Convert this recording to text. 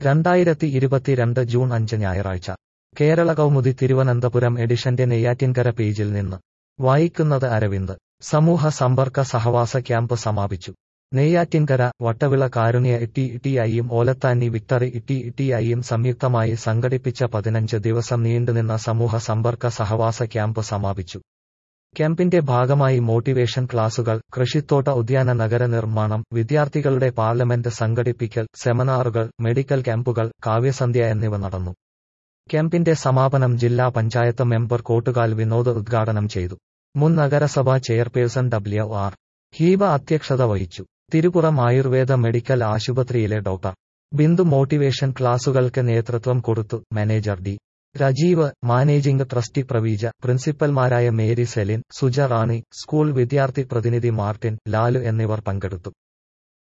രണ്ടായിരത്തി ഇരുപത്തിരണ്ട് ജൂൺ അഞ്ച് ഞായറാഴ്ച കേരള കൗമുദി തിരുവനന്തപുരം എഡിഷന്റെ നെയ്യാറ്റിൻകര പേജിൽ നിന്ന് വായിക്കുന്നത് അരവിന്ദ് സമൂഹ സമ്പർക്ക സഹവാസ ക്യാമ്പ് സമാപിച്ചു നെയ്യാറ്റിൻകര വട്ടവിള കാരുണ്യ ഇട്ടി ഇട്ടിഐയും ഓലത്താനി വിക്ടറി ഇട്ടി ഇട്ടിഐയും സംയുക്തമായി സംഘടിപ്പിച്ച പതിനഞ്ച് ദിവസം നീണ്ടുനിന്ന സമൂഹ സമ്പർക്ക സഹവാസ ക്യാമ്പ് സമാപിച്ചു ക്യാമ്പിന്റെ ഭാഗമായി മോട്ടിവേഷൻ ക്ലാസുകൾ കൃഷിത്തോട്ട ഉദ്യാന നഗര നിർമ്മാണം വിദ്യാർത്ഥികളുടെ പാർലമെന്റ് സംഘടിപ്പിക്കൽ സെമിനാറുകൾ മെഡിക്കൽ ക്യാമ്പുകൾ കാവ്യസന്ധ്യ എന്നിവ നടന്നു ക്യാമ്പിന്റെ സമാപനം ജില്ലാ പഞ്ചായത്ത് മെമ്പർ കോട്ടുകാൽ വിനോദ് ഉദ്ഘാടനം ചെയ്തു മുൻ നഗരസഭാ ചെയർപേഴ്സൺ ഡബ്ല്യു ആർ ഹീബ അധ്യക്ഷത വഹിച്ചു തിരുപുറം ആയുർവേദ മെഡിക്കൽ ആശുപത്രിയിലെ ഡോക്ടർ ബിന്ദു മോട്ടിവേഷൻ ക്ലാസുകൾക്ക് നേതൃത്വം കൊടുത്തു manager D Rajeev managing trustee Praveeja പ്രിൻസിപ്പൽമാരായ മേരി സെലിൻ സുജ റാണി സ്കൂൾ വിദ്യാർത്ഥി പ്രതിനിധി മാർട്ടിൻ ലാലു എന്നിവർ പങ്കെടുത്തു